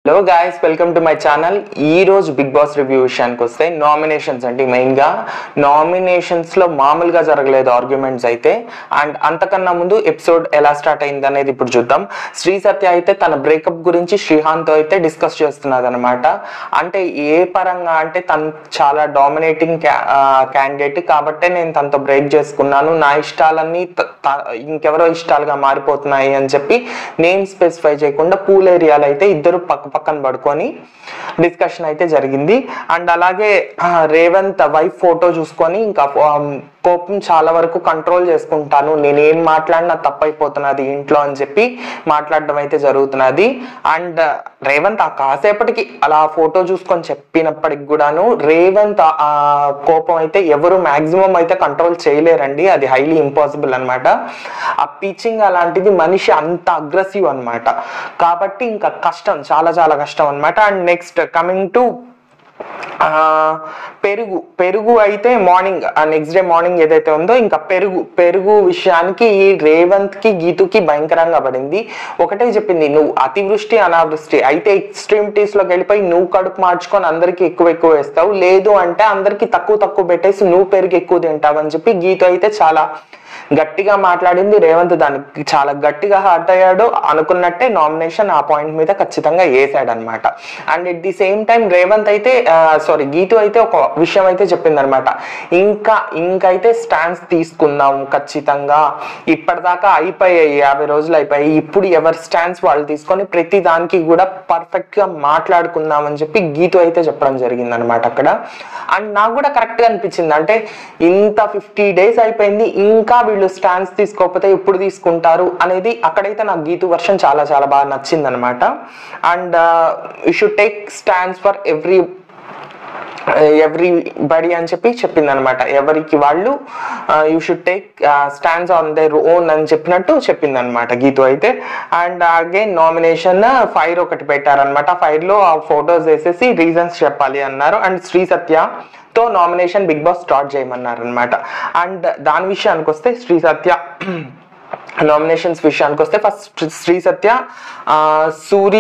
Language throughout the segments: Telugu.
hello guys welcome to my channel ఈ రోజు బిగ్ బాస్ రివ్యూ విషయానికి వస్తే నామినేషన్స్ అండి మెయిన్గా నామినేషన్స్లో మామూలుగా జరగలేదు ఆర్గ్యుమెంట్స్ అయితే అండ్ అంతకన్నా ముందు ఎపిసోడ్ ఎలా స్టార్ట్ అయింది అనేది ఇప్పుడు చూద్దాం శ్రీ సత్య అయితే తన బ్రేకప్ గురించి శ్రీహాంత్తో అయితే డిస్కస్ చేస్తున్నది అనమాట అంటే ఏ పరంగా అంటే తను చాలా డామినేటింగ్ క్యాండిడేట్ కాబట్టే నేను తనతో బ్రేక్ చేసుకున్నాను నా ఇష్టాలన్నీ త- త- ఇంకెవరో ఇష్టాలుగా మారిపోతున్నాయి అని చెప్పి నేమ్ స్పెసిఫై చేయకుండా పూల్ ఏరియాలో అయితే ఇద్దరు పక్క పక్కన పడుకొని డిస్కషన్ అయితే జరిగింది అండ్ అలాగే ఆ, రేవంత్ వైఫ్ ఫోటో చూసుకొని ఇంకా ఆ, కోపం చాలా వరకు కంట్రోల్ చేసుకుంటాను నేను ఏం మాట్లాడినా తప్పైపోతున్నది ఇంట్లో అని చెప్పి మాట్లాడడం అయితే జరుగుతున్నది అండ్ రేవంత్ ఆ కాసేపటికి అలా ఫోటో చూసుకొని చెప్పినప్పటికి కూడాను రేవంత్ ఆ- ఆ కోపం అయితే ఎవరు మాక్సిమం అయితే కంట్రోల్ చేయలేరండి అది హైలీ ఇంపాసిబుల్ అన్నమాట ఆ పిచ్చింగ్ అలాంటిది మనిషి అంత అగ్రెసివ్ అన్నమాట కాబట్టి ఇంకా కష్టం చాలా చాలా కష్టం అన్నమాట అండ్ నెక్స్ట్ కమింగ్ టు ఆ, పెరుగు పెరుగు అయితే మార్నింగ్ నెక్స్ట్ డే మార్నింగ్ ఏదైతే ఉందో ఇంకా పెరుగు పెరుగు విషయానికి ఈ రేవంత్ కి గీతుకి భయంకరంగా పడింది ఒకటే చెప్పింది నువ్వు అతివృష్టి అనావృష్టి అయితే ఎక్స్ట్రీమిటీస్ లోకి వెళ్ళిపోయి నువ్వు కడుపు మార్చుకొని అందరికి ఎక్కువ ఎక్కువ వేస్తావు లేదు అంటే అందరికి తక్కువ తక్కువ పెట్టేసి నువ్వు పెరుగు ఎక్కువ తింటావు అని చెప్పి గీత అయితే చాలా గట్టిగా మాట్లాడింది రేవంత్ దానికి చాలా గట్టిగా హర్ట్ అయ్యాడు అనుకున్నట్టే నామినేషన్ ఆ పాయింట్ మీద ఖచ్చితంగా వేసాడు అనమాట and at the same time Revanth అయితే సారీ గీతు అయితే ఒక విషయం అయితే చెప్పింది అనమాట ఇంకా ఇంకైతే స్టాండ్స్ తీసుకుందాం ఖచ్చితంగా ఇప్పటిదాకా అయిపోయాయి యాభై రోజులు అయిపోయాయి ఇప్పుడు ఎవరి స్టాండ్స్ వాళ్ళు తీసుకొని ప్రతి దానికి కూడా పర్ఫెక్ట్ గా మాట్లాడుకుందాం అని చెప్పి గీతు అయితే చెప్పడం జరిగింది అనమాట అక్కడ అండ్ నాకు కూడా కరెక్ట్ గా అనిపించింది అంటే ఇంత ఫిఫ్టీ డేస్ అయిపోయింది ఇంకా వీళ్ళు స్టాండ్స్ తీసుకోకపోతే ఎప్పుడు తీసుకుంటారు అనేది అక్కడైతే నాకు గీతు వర్షన్ చాలా చాలా బాగా నచ్చింది అనమాట and you should take stands for every everybody అని చెప్పి చెప్పింది అనమాట ఎవరికి వాళ్ళు you should take stands on their own అని చెప్పినట్టు చెప్పింది అనమాట గీతు అయితే అండ్ అగైన్ నామినేషన్ ఫైర్ ఒకటి పెట్టారనమాట ఫైర్ లో ఆ ఫొటోస్ వేసేసి రీజన్స్ చెప్పాలి అన్నారు అండ్ శ్రీ సత్య తో నామినేషన్ బిగ్ బాస్ స్టార్ట్ చేయమన్నారు అనమాట అండ్ దాని విషయానికి వస్తే శ్రీ సత్య నామినేషన్స్ విషయానికి వస్తే ఫస్ట్ శ్రీ సత్య ఆ, సూర్య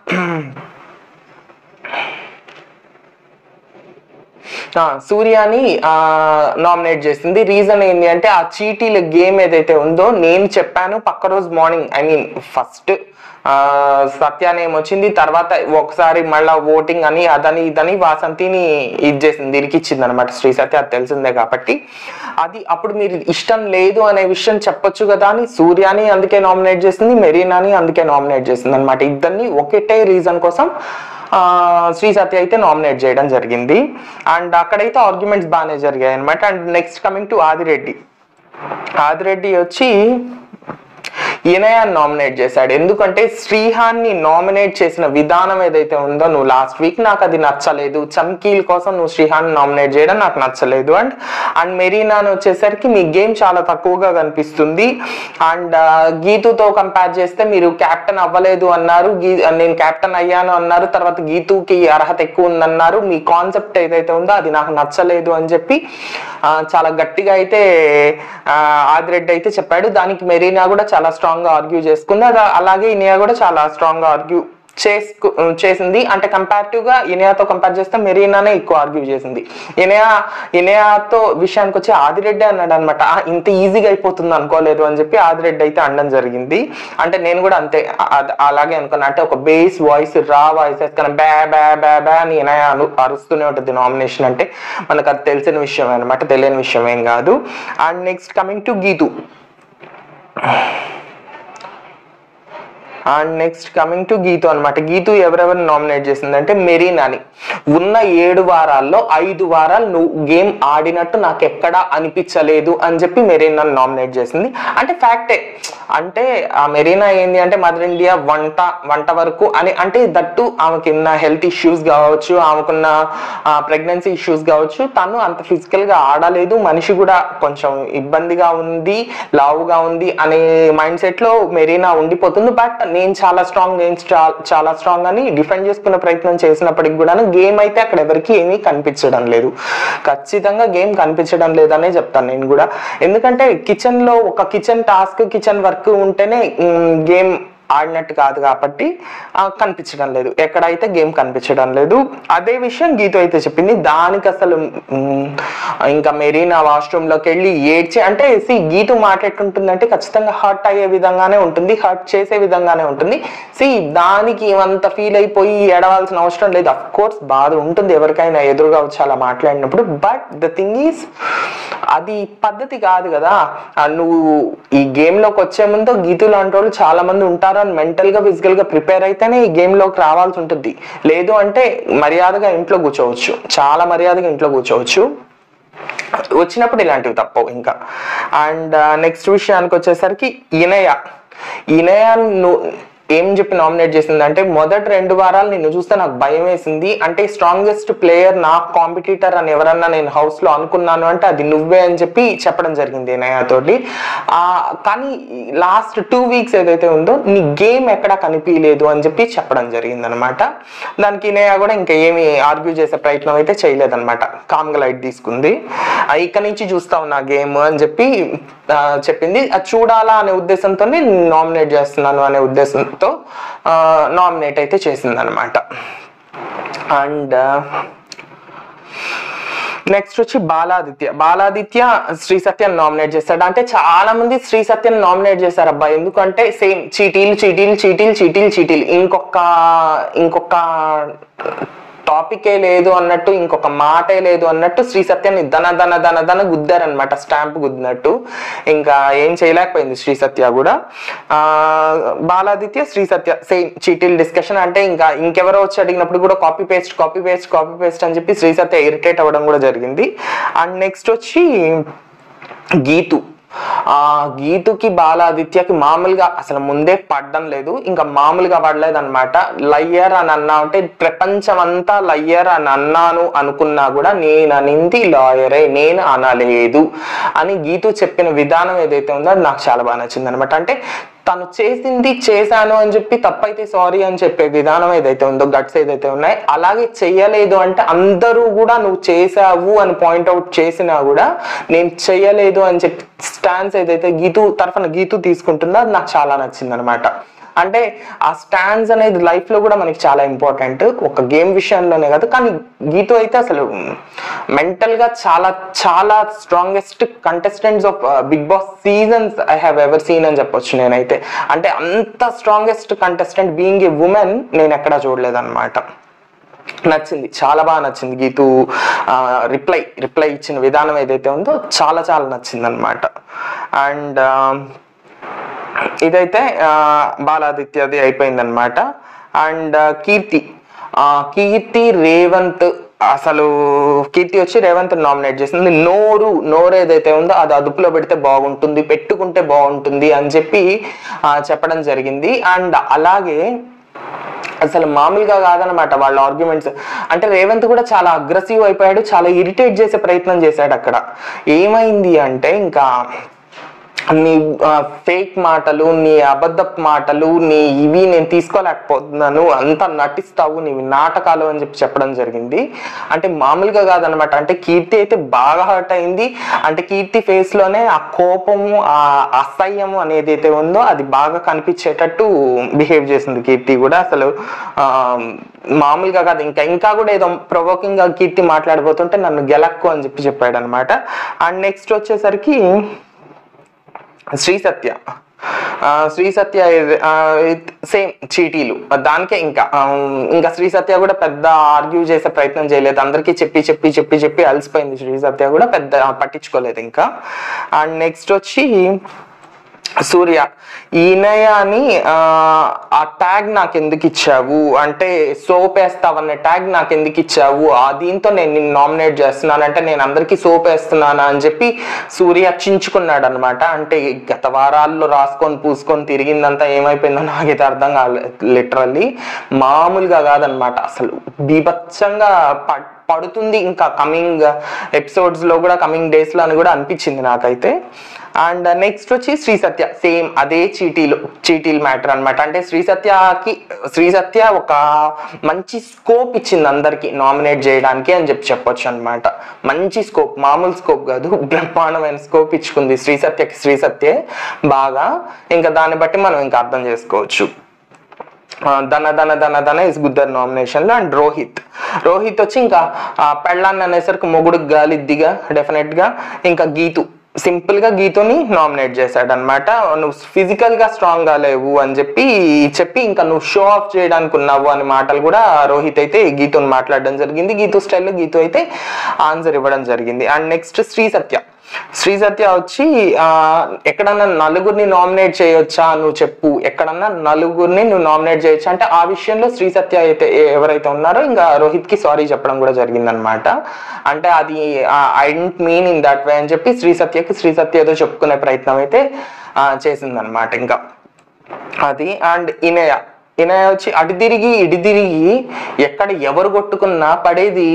ఆ, సూర్యాని నామినేట్ చేసింది రీజన్ ఏంటి అంటే ఆ చీటీల గేమ్ ఏదైతే ఉందో నేను చెప్పాను పక్క రోజు morning I mean first Satya name వచ్చింది తర్వాత ఒకసారి మళ్ళా ఓటింగ్ అని అదని ఇదని వాసంతిని ఇది చేసింది ఇరికిచ్చింది అనమాట శ్రీ సత్య అది తెలిసిందే కాబట్టి అది అప్పుడు మీరు ఇష్టం లేదు అనే విషయం చెప్పొచ్చు కదా అని సూర్యాని అందుకే నామినేట్ చేసింది మెరీనాని అందుకే నామినేట్ చేసింది అనమాట ఇద్దరిని ఒకటే రీజన్ కోసం ఆ, శ్రీ సత్య అయితే నామినేట్ చేయడం జరిగింది అండ్ అక్కడైతే ఆర్గ్యుమెంట్స్ బాగానే జరిగాయి అనమాట and next coming to Adireddy Adireddy వచ్చి ఈయనయాన్ని నామినేట్ చేశాడు ఎందుకంటే శ్రీహాన్ని నామినేట్ చేసిన విధానం ఏదైతే ఉందో నువ్వు లాస్ట్ వీక్ నాకు అది నచ్చలేదు చమ్కీల్ కోసం నువ్వు శ్రీహాన్ని నామినేట్ చేయడం నాకు నచ్చలేదు అండ్ అండ్ మెరీనాని వచ్చేసరికి మీ గేమ్ చాలా తక్కువగా కనిపిస్తుంది అండ్ గీతుతో కంపేర్ చేస్తే మీరు క్యాప్టెన్ అవ్వలేదు అన్నారు గీ నేను క్యాప్టెన్ అయ్యాను అన్నారు తర్వాత గీతుకి అర్హత ఎక్కువ ఉందన్నారు మీ కాన్సెప్ట్ ఏదైతే ఉందో అది నాకు నచ్చలేదు అని చెప్పి ఆ, చాలా గట్టిగా అయితే ఆ, ఆదిరెడ్డి అయితే చెప్పాడు దానికి మెరీనా కూడా చాలా స్ట్రాంగ్ గా ఆర్గ్యూ చేసుకుంది అది అలాగే ఇనియా కూడా చాలా స్ట్రాంగ్ గా ఆర్గ్యూ చేసుకు చేసింది అంటే కంపారిటివ్ గా ఇనియాతో కంపేర్ చేస్తే మెరీనానే ఎక్కువ ఆర్గ్యూ చేసింది ఇనియా ఇనియాతో విషయానికి వచ్చి ఆదిరెడ్డి అన్నాడు అనమాట ఇంత ఈజీగా అయిపోతుంది అనుకోలేదు అని చెప్పి ఆదిరెడ్డి అయితే అనడం జరిగింది అంటే నేను కూడా అంతే అ- అలాగే అనుకున్నా అంటే ఒక బేస్ వాయిస్ రా వాయిస్ కానీ బ్యా బ్యా బ్యా బ్యా అని ఇనయ అను అరుస్తూనే ఉంటుంది నామినేషన్ అంటే మనకు అది తెలిసిన విషయం అనమాట తెలియని విషయం ఏం కాదు and next coming to Geethu and next coming to Geethu అనమాట గీతు ఎవరెవరు నామినేట్ చేసిందంటే మెరీనాని ఉన్న ఏడు వారాల్లో ఐదు వారాలు నువ్వు గేమ్ ఆడినట్టు నాకు ఎక్కడా అనిపించలేదు అని చెప్పి మెరీనా నామినేట్ చేసింది అంటే ఫ్యాక్టే అంటే ఆ మెరీనా ఏంది అంటే మదర్ ఇండియా వంట వంట వరకు అని అంటే దట్టు ఆమెకున్న హెల్త్ ఇష్యూస్ కావచ్చు ఆమెకున్న ప్రెగ్నెన్సీ ఇష్యూస్ కావచ్చు తను అంత ఫిజికల్ గా ఆడలేదు మనిషి కూడా కొంచెం ఇబ్బందిగా ఉంది లావుగా ఉంది అనే మైండ్ సెట్ లో మెరీనా ఉండిపోతుంది బట్ నేను చాలా స్ట్రాంగ్ నేను చా- చాలా స్ట్రాంగ్ అని డిఫెండ్ చేసుకునే ప్రయత్నం చేసినప్పటికి కూడా గేమ్ అయితే అక్కడ ఎవరికి ఏమీ కనిపించడం లేదు ఖచ్చితంగా గేమ్ కనిపించడం లేదనే చెప్తాను నేను కూడా ఎందుకంటే కిచెన్ లో ఒక కిచెన్ టాస్క్ కిచెన్ వర్క్ ఉంటేనే గేమ్ ఆడినట్టు కాదు కాబట్టి ఆ, కనిపించడం లేదు ఎక్కడైతే గేమ్ కనిపించడం లేదు అదే విషయం గీత అయితే చెప్పింది దానికి అసలు మ్, ఇంకా మెరీనా వాష్రూమ్ లోకి వెళ్ళి ఏడ్చి అంటే సి గీతు మాట్లాడుతుంటుందంటే ఖచ్చితంగా హర్ట్ అయ్యే విధంగానే ఉంటుంది హర్ట్ చేసే విధంగానే ఉంటుంది సి దానికి ఏమంత ఫీల్ అయిపోయి ఏడవాల్సిన అవసరం లేదు అఫ్ కోర్స్ బాధ ఉంటుంది ఎవరికైనా ఎదురుగా వచ్చి అలా మాట్లాడినప్పుడు బట్ ద థింగ్ ఈస్ అది పద్ధతి కాదు కదా ఆ, నువ్వు ఈ గేమ్ లోకి వచ్చే ముందు గీతు లాంటి వాళ్ళు చాలా మంది ఉంటారు అని మెంటల్ గా ఫిజికల్ గా ప్రిపేర్ అయితేనే ఈ గేమ్ లోకి రావాల్సి ఉంటుంది లేదు అంటే మర్యాదగా ఇంట్లో కూర్చోవచ్చు చాలా మర్యాదగా ఇంట్లో కూర్చోవచ్చు వచ్చినప్పుడు ఇలాంటివి తప్పవు ఇంకా అండ్ నెక్స్ట్ విషయానికి వచ్చేసరికి ఇనయ ఇనయ ను- ఏం చెప్పి నామినేట్ చేసింది అంటే మొదటి రెండు వారాలు నిన్ను చూస్తే నాకు భయం వేసింది అంటే స్ట్రాంగెస్ట్ ప్లేయర్ నా కాంపిటీటర్ అని ఎవరన్నా నేను హౌస్ లో అనుకున్నాను అంటే అది నువ్వే అని చెప్పి చెప్పడం జరిగింది ఇనయ తోటి ఆ, కానీ లాస్ట్ టూ వీక్స్ ఏదైతే ఉందో నీ గేమ్ ఎక్కడ కనిపించలేదు అని చెప్పి చెప్పడం జరిగింది అనమాట దానికి ఇనయ కూడా ఇంకా ఏమి ఆర్గ్యూ చేసే ప్రయత్నం అయితే చేయలేదన్నమాట కామ్గా లైట్ తీసుకుంది ఆ, ఇక నుంచి చూస్తా ఉన్నా గేమ్ అని చెప్పి ఆ, చెప్పింది అది చూడాలా అనే ఉద్దేశంతో నామినేట్ చేస్తున్నాను అనే ఉద్దేశంతో నామినేట్ అయితే చేసింది అనమాట అండ్ నెక్స్ట్ వచ్చి బాలాదిత్య బాలాదిత్య శ్రీ సత్యం నామినేట్ చేస్తాడు అంటే చాలా మంది శ్రీ సత్యం నామినేట్ చేశారు అబ్బా ఎందుకంటే సేమ్ చీటీలు చీటీలు చీటీలు చీటీలు చీటీలు ఇంకొక ఇంకొక టాపికే లేదు అన్నట్టు ఇంకొక మాటే లేదు అన్నట్టు శ్రీ సత్యాన్ని ధన ధన ధన ధన గుద్దారనమాట స్టాంప్ గుద్దినట్టు ఇంకా ఏం చేయలేకపోయింది శ్రీ సత్య కూడా ఆ బాలాదిత్య శ్రీ సత్య సేమ్ చీటీల్ డిస్కషన్ అంటే ఇంకా ఇంకెవరో వచ్చి అడిగినప్పుడు కూడా copy paste copy paste copy paste అని చెప్పి శ్రీ సత్య ఇరిటేట్ అవ్వడం కూడా జరిగింది అండ్ నెక్స్ట్ వచ్చి గీతు ఆ గీతుకి బాలాదిత్యకి మామూలుగా అసలు ముందే పడ్డం లేదు ఇంకా మామూలుగా పడలేదు అనమాట లయ్యర్ అని అన్నా అంటే ప్రపంచం అంతా లయ్యర్ అని అన్నాను అనుకున్నా కూడా నేను అనింది లాయరే నేను అనలేదు అని గీతు చెప్పిన విధానం ఏదైతే ఉందో అది నాకు చాలా బాగా నచ్చింది అనమాట అంటే తను చేసింది చేశాను అని చెప్పి తప్పైతే సారీ అని చెప్పే విధానం ఏదైతే ఉందో గట్స్ ఏదైతే ఉన్నాయి అలాగే చెయ్యలేదు అంటే అందరూ కూడా నువ్వు చేసావు అని పాయింట్అవుట్ చేసినా కూడా నేను చెయ్యలేదు అని చెప్పి స్టాన్స్ ఏదైతే గీతు తరఫున గీతు తీసుకుంటుందో అది నాకు చాలా నచ్చింది అనమాట అంటే ఆ స్టాండ్స్ అనేది లైఫ్ లో కూడా మనకి చాలా ఇంపార్టెంట్ ఒక గేమ్ విషయంలోనే కాదు కానీ గీతు అయితే అసలు మెంటల్ గా చాలా చాలా strongest contestants of Bigg Boss seasons I have ever seen అని చెప్పొచ్చు నేనైతే అంటే అంత strongest contestant being a woman నేను ఎక్కడా చూడలేదు అనమాట నచ్చింది చాలా బాగా నచ్చింది గీతు రిప్లై రిప్లై ఇచ్చిన విధానం ఏదైతే ఉందో చాలా చాలా నచ్చింది అనమాట అండ్ ఇదైతే ఆ, బాలాదిత్యది అయిపోయిందనమాట అండ్ కీర్తి ఆ, కీర్తి రేవంత్ అసలు కీర్తి వచ్చి రేవంత్ నామినేట్ చేసింది నోరు నోరు ఏదైతే ఉందో అది అదుపులో పెడితే బాగుంటుంది పెట్టుకుంటే బాగుంటుంది అని చెప్పి ఆ, చెప్పడం జరిగింది అండ్ అలాగే అసలు మామూలుగా కాదనమాట వాళ్ళ ఆర్గ్యుమెంట్స్ అంటే రేవంత్ కూడా చాలా అగ్రెసివ్ అయిపోయాడు చాలా ఇరిటేట్ చేసే ప్రయత్నం చేశాడు అక్కడ ఏమైంది అంటే ఇంకా నీ ఫేక్ మాటలు నీ అబద్ధపు మాటలు నీ ఇవి నేను తీసుకోలేకపోతున్నాను అంత నటిస్తావు నీవి నాటకాలు అని చెప్పి చెప్పడం జరిగింది అంటే మామూలుగా కాదనమాట అంటే కీర్తి అయితే బాగా హర్ట్ అయింది అంటే కీర్తి ఫేస్ లోనే ఆ కోపము ఆ అసహ్యము అనేది అయితే ఉందో అది బాగా కనిపించేటట్టు బిహేవ్ చేసింది కీర్తి కూడా అసలు ఆ, మామూలుగా కాదు ఇంకా ఇంకా కూడా ఏదో ప్రొవోకింగ్ గా కీర్తి మాట్లాడిపోతుంటే నన్ను గెలక్కు అని చెప్పి చెప్పాడు అనమాట అండ్ నెక్స్ట్ వచ్చేసరికి శ్రీ సత్య ఆ, శ్రీ సత్య సేమ్ చీటీలు దానికే ఇంకా ఆ, ఇంకా శ్రీ సత్య కూడా పెద్ద ఆర్గ్యూ చేసే ప్రయత్నం చేయలేదు అందరికీ చెప్పి చెప్పి చెప్పి చెప్పి అలసిపోయింది శ్రీ సత్య కూడా పెద్ద పట్టించుకోలేదు ఇంకా అండ్ నెక్స్ట్ వచ్చి సూర్య ఈనయాని ఆ ఆ ట్యాగ్ నాకు ఎందుకు ఇచ్చావు అంటే సోప్ వేస్తావన్న ట్యాగ్ నాకు ఎందుకు ఇచ్చావు ఆ దీంతో నేను నిన్ను నామినేట్ చేస్తున్నాను అంటే నేను అందరికీ సోప్ వేస్తున్నానా అని చెప్పి సూర్య చించుకున్నాడు అనమాట అంటే గత వారాల్లో రాసుకొని పూసుకొని తిరిగిందంతా ఏమైపోయిందో నాకైతే అర్థం కాలేదు లిటరల్లీ మామూలుగా కాదనమాట అసలు బీభత్సంగా ప- పడుతుంది ఇంకా కమింగ్ ఎపిసోడ్స్ లో కూడా కమింగ్ డేస్ లో అని కూడా అనిపించింది నాకైతే అండ్ నెక్స్ట్ వచ్చి శ్రీ సత్య సేమ్ అదే చీటీలు చీటీలు మ్యాటర్ అన్నమాట అంటే శ్రీ సత్యకి శ్రీ సత్య ఒక మంచి స్కోప్ ఇచ్చింది అందరికి నామినేట్ చేయడానికి అని చెప్పి చెప్పొచ్చు అనమాట మంచి స్కోప్ మామూలు స్కోప్ కాదు బ్రహ్మాండమైన స్కోప్ ఇచ్చుకుంది శ్రీ సత్యకి శ్రీ సత్యే బాగా ఇంకా దాన్ని బట్టి మనం ఇంకా అర్థం చేసుకోవచ్చు ఆ, ధన ధన ధన ధన ఇస్ గుద్దర్ నామినేషన్ లో అండ్ రోహిత్ రోహిత్ వచ్చి ఇంకా ఆ, పెళ్ళాన్ని అనేసరికి మొగుడుకు గాలిద్దిగా డెఫినెట్ గా ఇంకా గీతు సింపుల్ గా గీతుని నామినేట్ చేశాడు అనమాట నువ్వు ఫిజికల్ గా స్ట్రాంగ్ గా లేవు అని చెప్పి చెప్పి ఇంకా నువ్వు షో ఆఫ్ చేయడానికి ఉన్నావు అనే మాటలు కూడా రోహిత్ అయితే గీతుని మాట్లాడడం జరిగింది గీతు స్టైల్లో గీతు అయితే ఆన్సర్ ఇవ్వడం జరిగింది అండ్ నెక్స్ట్ శ్రీ సత్య శ్రీ సత్య వచ్చి ఆ, ఎక్కడన్నా నలుగురిని నామినేట్ చేయొచ్చా నువ్వు చెప్పు ఎక్కడన్నా నలుగురిని నువ్వు నామినేట్ చేయొచ్చా అంటే ఆ విషయంలో శ్రీ సత్య అయితే ఎ- ఎవరైతే ఉన్నారో ఇంకా రోహిత్ కి సారీ చెప్పడం కూడా జరిగిందనమాట అంటే అది I didn't mean in that way అని చెప్పి శ్రీ సత్యకి శ్రీ సత్య ఏదో చెప్పుకునే ప్రయత్నం అయితే ఆ, చేసిందనమాట ఇంకా అది అండ్ ఇనయ ఇనయ వచ్చి అటు తిరిగి ఇటు తిరిగి ఎక్కడ ఎవరు కొట్టుకున్నా పడేది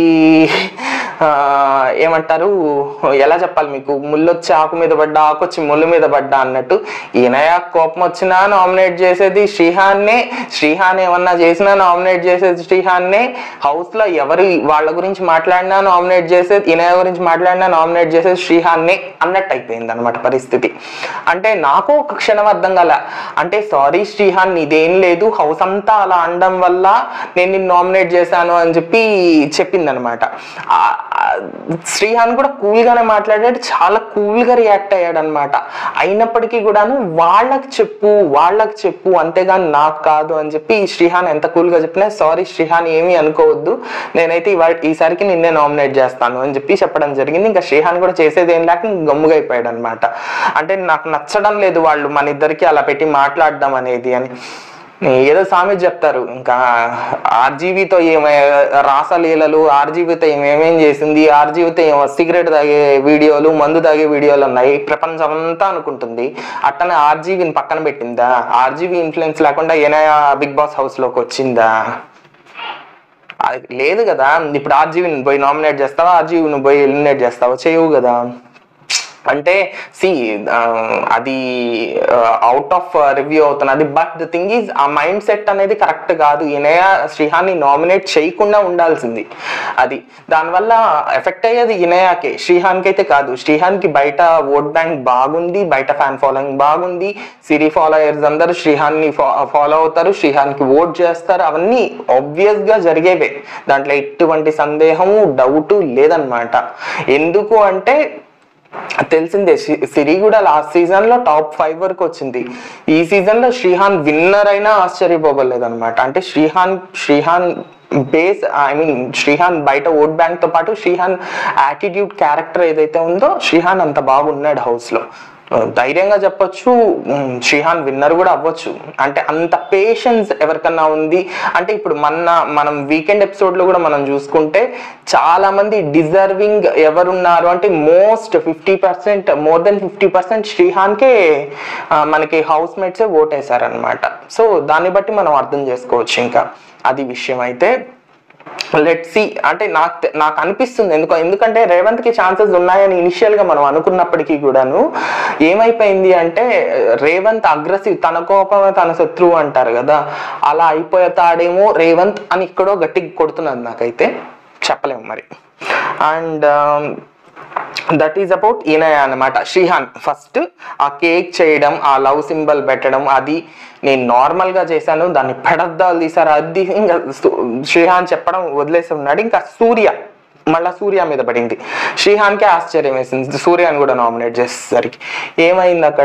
ఆ, ఏమంటారు ఎలా చెప్పాలి మీకు ముళ్ళు వచ్చి ఆకు మీద పడ్డా ఆకు వచ్చి ముళ్ళు మీద పడ్డా అన్నట్టు ఇనయ కోపం వచ్చినా నామినేట్ చేసేది శ్రీహాన్నే శ్రీహాన్ ఏమన్నా చేసినా నామినేట్ చేసేది శ్రీహాన్నే హౌస్ లో ఎవరు వాళ్ళ గురించి మాట్లాడినా నామినేట్ చేసేది ఇనయ గురించి మాట్లాడినా నామినేట్ చేసేది శ్రీహాన్నే అన్నట్టు అయిపోయింది అనమాట పరిస్థితి అంటే నాకు ఒక క్షణం అర్థం కాల అంటే సారీ శ్రీహాన్ నీదేం లేదు హౌస్ అంతా అలా అనడం వల్ల నేను నిన్ను నామినేట్ చేశాను అని చెప్పి చెప్పింది అనమాట శ్రీహాన్ కూడా కూల్ గానే మాట్లాడాడు చాలా కూల్ గా రియాక్ట్ అయ్యాడు అనమాట అయినప్పటికీ కూడాను వాళ్ళకి చెప్పు వాళ్ళకి చెప్పు అంతేగాని నాకు కాదు అని చెప్పి శ్రీహాన్ ఎంత కూల్ గా చెప్పినా సారీ శ్రీహాన్ ఏమీ అనుకోవద్దు నేనైతే ఇవాళ ఈసారికి నిన్నే నామినేట్ చేస్తాను అని చెప్పి చెప్పడం జరిగింది ఇంకా శ్రీహాన్ కూడా చేసేది ఏం లేక ఇంక గమ్ముగా అయిపోయాడు అనమాట అంటే నాకు నచ్చడం లేదు వాళ్ళు మన ఇద్దరికి అలా పెట్టి మాట్లాడడం అనేది అని ఏదో సామెత చెప్తారు ఇంకా ఆర్జీవితో ఏమే రాసలీలలు ఆర్జీవితో ఏమేమేం చేసింది ఆర్జీవితో ఏమో సిగరెట్ తాగే వీడియోలు మందు తాగే వీడియోలు ఉన్నాయి ప్రపంచం అంతా అనుకుంటుంది అట్టనే ఆర్జీవిని పక్కన పెట్టిందా ఆర్జీవి ఇన్ఫ్లుయెన్స్ లేకుండా ఏనా బిగ్ బాస్ హౌస్ లోకి వచ్చిందా అది లేదు కదా ఇప్పుడు ఆర్జీవిని పోయి నామినేట్ చేస్తావా ఆర్జీవిని పోయి ఎలిమినేట్ చేస్తావా చేయవు కదా అంటే సి అది అవుట్ ఆఫ్ రివ్యూ అవుతున్నది బట్ ద థింగ్ ఈజ్ ఆ మైండ్ సెట్ అనేది కరెక్ట్ కాదు ఈయనయ శ్రీహాన్ని నామినేట్ చేయకుండా ఉండాల్సింది అది దానివల్ల ఎఫెక్ట్ అయ్యేది ఇనయాకే శ్రీహాన్కి అయితే కాదు శ్రీహాన్కి బయట ఓట్ బ్యాంక్ బాగుంది బయట ఫ్యాన్ ఫాలోయింగ్ బాగుంది సిరి ఫాలోయర్స్ అందరూ శ్రీహాన్ని ఫాలో అవుతారు శ్రీహాన్కి ఓట్ చేస్తారు అవన్నీ ఆబ్వియస్ గా జరిగేవే దాంట్లో ఎటువంటి సందేహము డౌట్ లేదనమాట ఎందుకు అంటే తెలిసిందే సి- సిరి కూడా లాస్ట్ సీజన్ లో టాప్ ఫైవ్ వరకు వచ్చింది ఈ సీజన్ లో శ్రీహాన్ విన్నర్ అయినా ఆశ్చర్యపోవలేదు అనమాట అంటే Srihan Srihan base I mean Srihan బయట ఓట్ బ్యాంక్ తో పాటు శ్రీహాన్ యాటిట్యూడ్ క్యారెక్టర్ ఏదైతే ఉందో శ్రీహాన్ అంత బాగున్నాడు హౌస్ లో ధైర్యంగా చెప్పొచ్చు ఉమ్, శ్రీహాన్ విన్నర్ కూడా అవ్వచ్చు అంటే అంత పేషెన్స్ ఎవరికన్నా ఉంది అంటే ఇప్పుడు మన మనం వీకెండ్ ఎపిసోడ్ లో కూడా మనం చూసుకుంటే చాలా మంది డిజర్వింగ్ ఎవరున్నారు అంటే most fifty percent more than fifty percent శ్రీహాన్కే ఆ, మనకి హౌస్ మేట్సే ఓటేశారనమాట సో దాన్ని బట్టి మనం అర్థం చేసుకోవచ్చు ఇంకా అది విషయం అయితే లెట్ సి అంటే నాకు తె- నాకు అనిపిస్తుంది ఎందుకు ఎందుకంటే రేవంత్ కి ఛాన్సెస్ ఉన్నాయని ఇనిషియల్ గా మనం అనుకున్నప్పటికీ కూడాను ఏమైపోయింది అంటే రేవంత్ అగ్రెసివ్ తన కోపమే తన శత్రువు అంటారు కదా అలా అయిపోతాడేమో రేవంత్ అని ఇక్కడో గట్టిగా కొడుతున్నది నాకైతే చెప్పలేము మరి and that is about Inaya అనమాట శ్రీహాన్ ఫస్ట్ ఆ కేక్ చేయడం ఆ లవ్ సింబల్ పెట్టడం అది నేను నార్మల్ గా చేశాను దాన్ని పెడద్దాలు తీసారు అది ఇంకా సు- శ్రీహాన్ చెప్పడం వదిలేసి ఉన్నాడు ఇంకా సూర్య మళ్ళా సూర్య మీద పడింది శ్రీహాన్కే ఆశ్చర్యం వేసింది సూర్యాని కూడా నామినేట్ చేసేసరికి ఏమైంది అక్కడ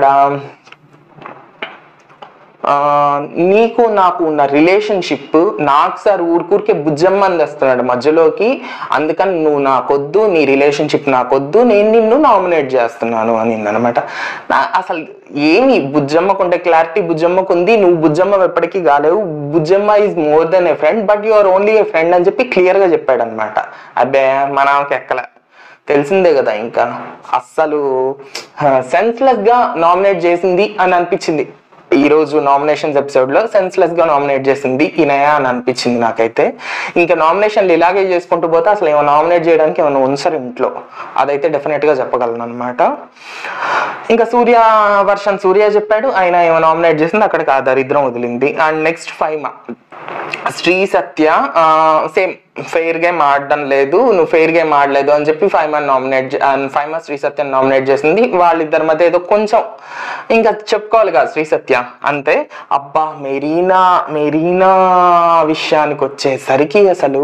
ఆ, నీకు నాకు ఉన్న రిలేషన్షిప్ నాకు సార్ ఊరికూరికే బుజ్జమ్మని తెస్తున్నాడు మధ్యలోకి అందుకని నువ్వు నాకొద్దు నీ రిలేషన్షిప్ నాకొద్దు నేను నిన్ను నామినేట్ చేస్తున్నాను అని అనమాట నా అసలు ఏమి బుజ్జమ్మకు ఉంటే క్లారిటీ బుజ్జమ్మకు ఉంది నువ్వు బుజ్జమ్మ ఎప్పటికీ కాలేవు Bujjamma is more than a friend but you are only a friend అని చెప్పి క్లియర్ గా చెప్పాడు అనమాట అబ్బే మనకి ఎక్కల తెలిసిందే కదా ఇంకా అస్సలు సెన్స్లెస్ గా నామినేట్ చేసింది అని అనిపించింది ఈ రోజు నామినేషన్స్ ఎపిసోడ్ లో సెన్స్లెస్ గా నామినేట్ చేసింది ఇనయ అని అనిపించింది నాకైతే ఇంకా నామినేషన్లు ఇలాగే చేసుకుంటూ పోతే అసలు ఏమో నామినేట్ చేయడానికి ఏమైనా ఉంచరు ఇంట్లో అదైతే డెఫినెట్ గా చెప్పగలను అనమాట ఇంకా సూర్య వర్షన్ సూర్య చెప్పాడు ఆయన ఏమో నామినేట్ చేసింది అక్కడికి ఆ దరిద్రం వదిలింది and next five Sri Satya same fair game ఆడడం లేదు నువ్వు ఫెయిర్ గేమ్ ఆడలేదు అని చెప్పి five month nominate five month Sri Satya nominate చేసింది వాళ్ళిద్దరి మధ్య ఏదో కొంచెం ఇంకా చెప్పుకోవాలి కదా శ్రీ సత్య అంతే అబ్బా మెరీనా మెరీనా విషయానికి వచ్చేసరికి అసలు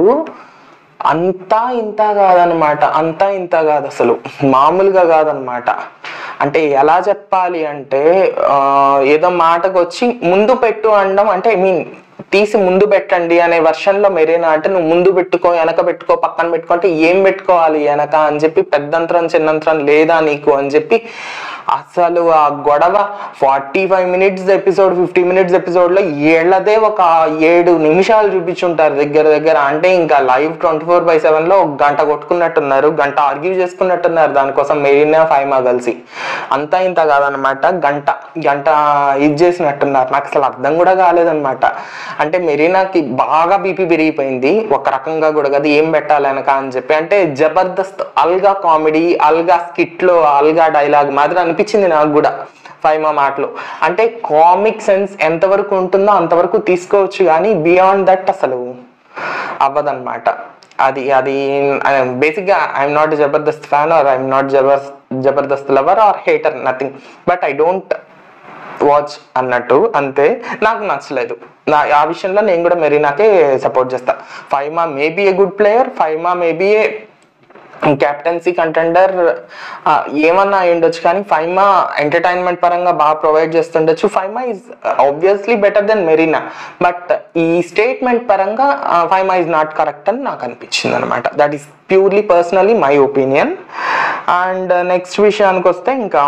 అంతా ఇంత కాదనమాట అంతా ఇంత కాదు అసలు మామూలుగా కాదనమాట అంటే ఎలా చెప్పాలి అంటే ఆ, ఏదో మాటకు వచ్చి ముందు పెట్టు అనడం అంటే ఐ మీన్ తీసి ముందు పెట్టండి అనే వర్షన్లో మెరీనా అంటే నువ్వు ముందు పెట్టుకో వెనక పెట్టుకో పక్కన పెట్టుకో అంటే ఏం పెట్టుకోవాలి వెనక అని చెప్పి పెద్దంతరం చిన్నంతరం లేదా నీకు అని చెప్పి అసలు ఆ గొడవ forty five minutes episode fifty minutes episode లో ఏళ్లదే ఒక ఏడు నిమిషాలు చూపించుంటారు దగ్గర దగ్గర అంటే ఇంకా live twenty four by seven లో ఒక గంట కొట్టుకున్నట్టున్నారు గంట ఆర్గ్యూ చేసుకున్నట్టున్నారు దానికోసం మెరీనా ఫైమా కలిసి అంతా ఇంత కాదనమాట గంట గంట ఇది చేసినట్టున్నారు నాకు అసలు అర్థం కూడా కాలేదన్నమాట అంటే మెరీనాకి బాగా బీపీ పెరిగిపోయింది ఒక రకంగా కూడా కదా ఏం పెట్టాలి వెనక అని చెప్పి అంటే జబర్దస్త్ అల్గా కామెడీ అల్గా స్కిట్ లో అల్గా డైలాగ్ మాదిరి అనిపించింది నాకు కూడా ఫైమా మాటలు అంటే కామిక్ సెన్స్ ఎంతవరకు ఉంటుందో అంతవరకు తీసుకోవచ్చు కానీ బియాండ్ దట్ అసలు అవ్వదన్నమాట అది అది బేసిక్గా I'm not Jabardasth fan or I'm not Jabar Jabardasth lover or hater nothing but I don't watch అన్నట్టు అంతే నాకు నచ్చలేదు నా ఆ విషయంలో నేను కూడా మెరీనాకే సపోర్ట్ చేస్తా Faima maybe a good player Faima maybe a captaincy contender ఏమన్నా అయి ఉండొచ్చు కానీ ఫైమా ఎంటర్టైన్మెంట్ పరంగా బాగా ప్రొవైడ్ చేస్తుండొచ్చు Faima is obviously better than Marina but ఈ స్టేట్మెంట్ పరంగా ఫైమా ఈజ్ నాట్ కరెక్ట్ అని నాకు అనిపించింది అనమాట that is purely personally my opinion and next విషయానికి వస్తే ఇంకా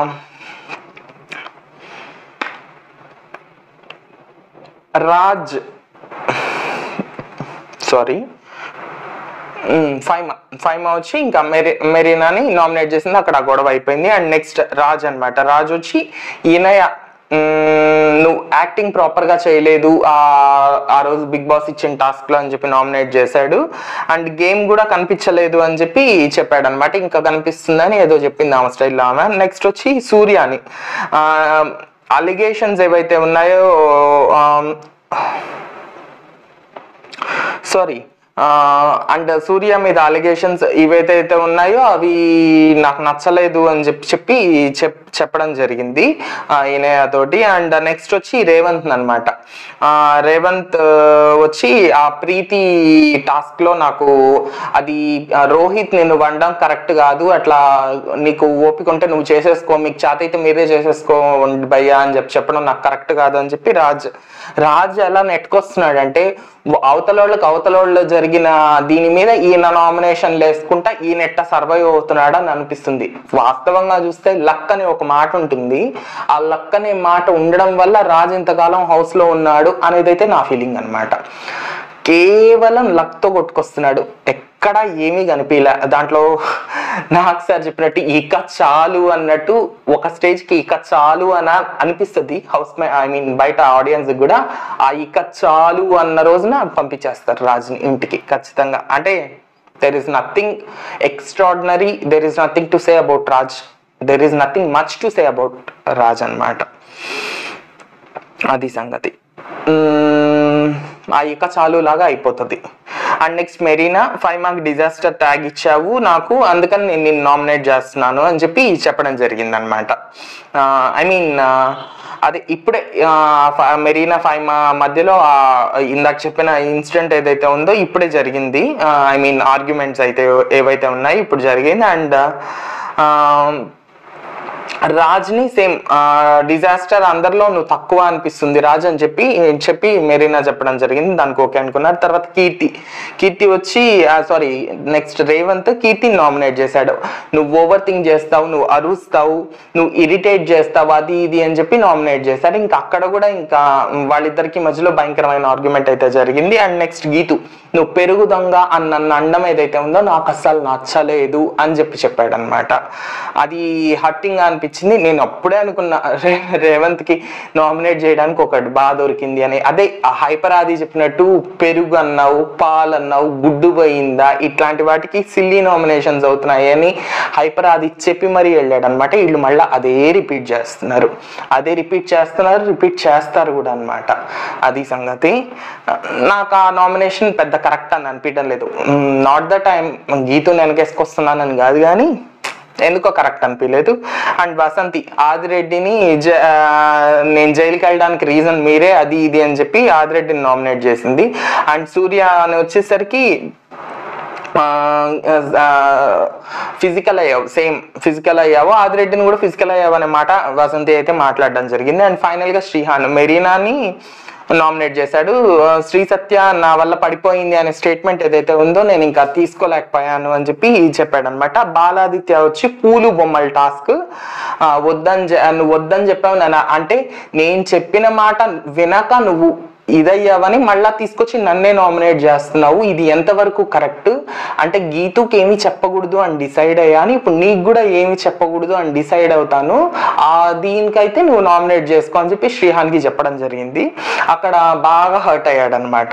రాజ్ సారీ ఫైమా ఫైమా వచ్చి ఇంకా మెరీ మెరీనాని నామినేట్ చేసింది అక్కడ ఆ గొడవ అయిపోయింది అండ్ నెక్స్ట్ రాజ్ అన్నమాట రాజ్ వచ్చి ఈయనయ మ్మ్, నువ్వు యాక్టింగ్ ప్రాపర్ గా చేయలేదు ఆ ఆ రోజు బిగ్ బాస్ ఇచ్చిన టాస్క్ లో అని చెప్పి నామినేట్ చేశాడు అండ్ గేమ్ కూడా కనిపించలేదు అని చెప్పి చెప్పాడు అనమాట ఇంకా కనిపిస్తుందని ఏదో చెప్పింది ఆమె స్టైల్లో ఆమె నెక్స్ట్ వచ్చి సూర్యాని అలిగేషన్స్ ఏవైతే ఉన్నాయో సారీ అండ్ సూర్య మీద అలిగేషన్స్ ఏవైతే అయితే ఉన్నాయో అవి నాకు నచ్చలేదు అని చెప్పి చెప్పి చెప్ చెప్పడం జరిగింది ఆ, ఈయన తోటి అండ్ నెక్స్ట్ వచ్చి రేవంత్ అనమాట రేవంత్ ఆ, వచ్చి ఆ ప్రీతి టాస్క్ లో నాకు అది ఆ, రోహిత్ నేను వండడం కరెక్ట్ కాదు అట్లా నీకు ఓపిక ఉంటే నువ్వు చేసేసుకో మీకు చేత అయితే మీరే చేసేసుకో భయ్యా అని చెప్పి చెప్పడం నాకు కరెక్ట్ కాదు అని చెప్పి రాజ్ రాజ్ ఎలా నెట్టుకొస్తున్నాడు అంటే అవతలోళ్ళకి అవతలోళ్ళు జరిగిన దీని మీద ఈయన నామినేషన్ వేసుకుంటా ఈయన ఎట్ట సర్వైవ్ అవుతున్నాడు అని అనిపిస్తుంది వాస్తవంగా చూస్తే లక్ అనే ఒక మాట ఉంటుంది ఆ లక్ అనే మాట ఉండడం వల్ల రాజ్ ఇంతకాలం హౌస్ లో ఉన్నాడు అనేది అయితే నా ఫీలింగ్ అన్నమాట కేవలం లక్ తో కొట్టుకొస్తున్నాడు ఎక్కడ ఏమీ కనిపించలే దాంట్లో నాకు సార్ చెప్పినట్టు ఇక చాలు అన్నట్టు ఒక స్టేజ్ కి ఇక చాలు అని అనిపిస్తుంది హౌస్ ఐ మీన్ బయట ఆడియన్స్ కూడా ఆ ఇక చాలు అన్న రోజున పంపించేస్తారు రాజుని ఇంటికి ఖచ్చితంగా అంటే there is nothing extraordinary there is nothing to say about Raj there is nothing much to say about Raj అన్నమాట అది సంగతి మ్మ్, ఆ ఇక చాలు లాగా అయిపోతుంది and next Marina five mark disaster tag ఇచ్చావు నాకు అందుకని నేను నిన్ను నామినేట్ చేస్తున్నాను అని చెప్పి చెప్పడం జరిగింది అనమాట ఐ మీన్ అదే ఇప్పుడే ఆ, ఫ- మెరీనా ఫైవ్ మా మధ్యలో ఆ ఇందాక చెప్పిన ఇన్సిడెంట్ ఏదైతే ఉందో ఇప్పుడే జరిగింది ఐ మీన్ ఆర్గ్యుమెంట్స్ అయితే ఏవైతే ఉన్నాయి ఇప్పుడు జరిగింది అండ్ రాజ్ని సేమ్ డిజాస్టర్ అందరిలో నువ్వు తక్కువ అనిపిస్తుంది రాజ్ అని చెప్పి చెప్పి మెరీనా చెప్పడం జరిగింది దానికి ఓకే అనుకున్నారు తర్వాత కీర్తి కీర్తి వచ్చి సారీ నెక్స్ట్ రేవంత్ కీర్తిని నామినేట్ చేశాడు నువ్వు ఓవర్ థింక్ చేస్తావు నువ్వు అరుస్తావు నువ్వు ఇరిటేట్ చేస్తావు అది ఇది అని చెప్పి నామినేట్ చేశారు ఇంకా అక్కడ కూడా ఇంకా వాళ్ళిద్దరికి మధ్యలో భయంకరమైన ఆర్గ్యుమెంట్ అయితే జరిగింది అండ్ నెక్స్ట్ గీతు నువ్వు పెరుగు దొంగ అని నన్ను అండం ఏదైతే ఉందో నాకు అస్సలు నచ్చలేదు అని చెప్పి చెప్పాడు అనమాట అది హట్టింగ్ గా అనిపించింది నేను అప్పుడే అనుకున్నా రే రేవంత్ కి నామినేట్ చేయడానికి ఒకటి బాగా దొరికింది అని అదే ఆ హైపర్ ఆది చెప్పినట్టు పెరుగు అన్నావు పాలు అన్నావు గుడ్డు పోయిందా ఇట్లాంటి వాటికి సిల్లీ నామినేషన్స్ అవుతున్నాయి అని హైపర్ ఆది చెప్పి మరీ వెళ్ళాడు అనమాట వీళ్ళు మళ్ళీ అదే రిపీట్ చేస్తున్నారు అదే రిపీట్ చేస్తున్నారు రిపీట్ చేస్తారు కూడా అనమాట అది సంగతి నాకు ఆ నామినేషన్ పెద్ద కరెక్ట్ అని అనిపించడం లేదు నాట్ ద టైం గీతు వెనకేసుకొస్తున్నానని కాదు కానీ ఎందుకో కరెక్ట్ అనిపించలేదు అండ్ వసంతి ఆదిరెడ్డిని జ- ఆ, నేను జైలుకి వెళ్ళడానికి రీజన్ మీరే అది ఇది అని చెప్పి ఆదిరెడ్డిని నామినేట్ చేసింది అండ్ సూర్య అని వచ్చేసరికి ఫిజికల్ అయ్యావు సేమ్ ఫిజికల్ అయ్యావు ఆదిరెడ్డిని కూడా ఫిజికల్ అయ్యావు అనే మాట వసంతి అయితే మాట్లాడడం జరిగింది అండ్ ఫైనల్ గా శ్రీహాన్ మెరీనాని నామినేట్ చేశాడు ఆ, శ్రీ సత్య నా వల్ల పడిపోయింది అనే స్టేట్మెంట్ ఏదైతే ఉందో నేను ఇంకా తీసుకోలేకపోయాను అని చెప్పి చెప్పాడు అనమాట బాలాదిత్య వచ్చి పూలు బొమ్మల టాస్క్ వద్దని చె- నువ్వు వద్దని చెప్పావు నాన్న అంటే నేను చెప్పిన మాట వినక నువ్వు ఇదయ్యావని మళ్ళా తీసుకొచ్చి నన్నే నామినేట్ చేస్తున్నావు ఇది ఎంతవరకు కరెక్ట్ అంటే గీతుకి ఏమి చెప్పకూడదు అని డిసైడ్ అయ్యాను ఇప్పుడు నీకు కూడా ఏమి చెప్పకూడదు అని డిసైడ్ అవుతాను ఆ దీనికైతే నువ్వు నామినేట్ చేసుకో అని చెప్పి శ్రీహాన్కి చెప్పడం జరిగింది అక్కడ బాగా హర్ట్ అయ్యాడు అనమాట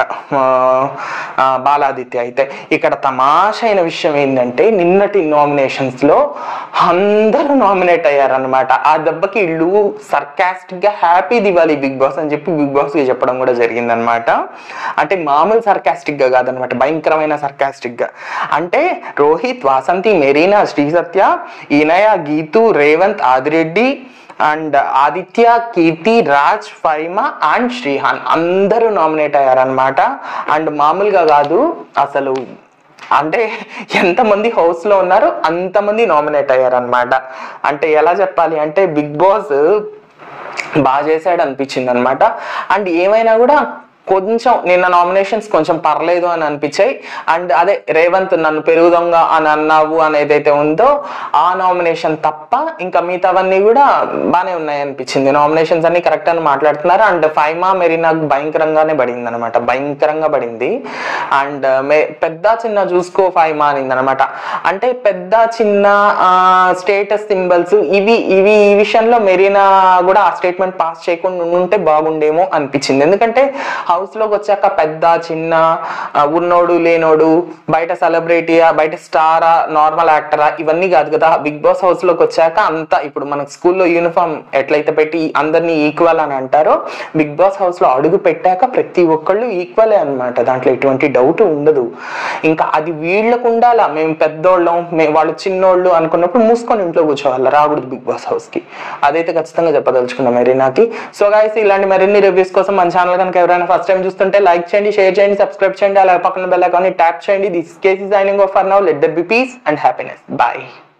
బాలాదిత్య అయితే ఇక్కడ తమాషైన విషయం ఏంటంటే నిన్నటి నామినేషన్స్ లో అందరూ నామినేట్ అయ్యారనమాట ఆ దెబ్బకి ఇల్లు సర్కాస్టిక్ గా హ్యాపీ దివాలి బిగ్ బాస్ అని చెప్పి బిగ్ బాస్ కి చెప్పడం కూడా జరిగిందనమాట అంటే మామూలు సర్కాస్టిక్ గా కాదనమాట భయంకరమైన సర్కాస్టిక్ గా అంటే Rohit Vasanthi Marina Sri Satya Inaya Geethu Revanth Adireddy and Aditya Keerthi Raj Faima and Srihan అందరూ నామినేట్ అయ్యారనమాట అండ్ మామూలుగా కాదు అసలు అంటే ఎంతమంది హౌస్ లో ఉన్నారు అంతమంది నామినేట్ అయ్యారనమాట అంటే ఎలా చెప్పాలి అంటే బిగ్ బాస్ బాగా చేశాడు అనిపించింది అనమాట అండ్ ఏమైనా కూడా కొంచెం నిన్న నామినేషన్స్ కొంచెం పర్లేదు అని అనిపించాయి అండ్ అదే రేవంత్ నన్ను పెరుగు దొంగ అని అన్నావు అని ఏదైతే ఉందో ఆ నామినేషన్ తప్ప ఇంకా మిగతావన్నీ కూడా బాగానే ఉన్నాయి అనిపించింది నామినేషన్స్ అన్ని కరెక్ట్ అని మాట్లాడుతున్నారు అండ్ ఫైమా మెరీనాకు భయంకరంగానే పడింది అనమాట భయంకరంగా పడింది అండ్ పెద్ద చిన్న చూసుకో ఫైమా అనింది అనమాట అంటే పెద్ద చిన్న స్టేటస్ సింబల్స్ ఇవి ఇవి ఈ విషయంలో మెరీనా కూడా ఆ స్టేట్మెంట్ పాస్ చేయకుండా ఉంటే బాగుండేమో అనిపించింది ఎందుకంటే హౌస్ లోకి వచ్చాక పెద్ద చిన్న ఆ, ఉన్నోడు లేనోడు బయట సెలబ్రిటీయా బయట స్టారా నార్మల్ యాక్టరా ఇవన్నీ కాదు కదా బిగ్ బాస్ హౌస్ లోకి వచ్చాక అంతా ఇప్పుడు మనకు స్కూల్లో యూనిఫామ్ ఎట్లయితే పెట్టి అందరినీ ఈక్వల్ అని అంటారో బిగ్ బాస్ హౌస్ లో అడుగు పెట్టాక ప్రతి ఒక్కళ్ళు ఈక్వలే అన్నమాట దాంట్లో ఎటువంటి డౌట్ ఉండదు ఇంకా అది వీళ్ళకు ఉండాలా మేము పెద్దోళ్ళం మేము వాళ్ళు చిన్నోళ్ళు అనుకున్నప్పుడు మూసుకొని ఇంట్లో కూర్చోవాలి రాకూడదు బిగ్ బాస్ హౌస్ కి అదైతే ఖచ్చితంగా చెప్పదలుచుకున్నాం మెరీనాకి సో గాయస్ ఇలాంటి మరిన్ని రివ్యూస్ కోసం మన ఛానల్ కనుక ఎవరైనా ఫస్ట్ టైం చూస్తుంటే లైక్ చేయండి షేర్ చేయండి సబ్స్క్రైబ్ చేయండి అలాగే పక్కన బెల్ ఐకాన్ ట్యాప్ చేయండి this KC signing off for now let there be peace and happiness bye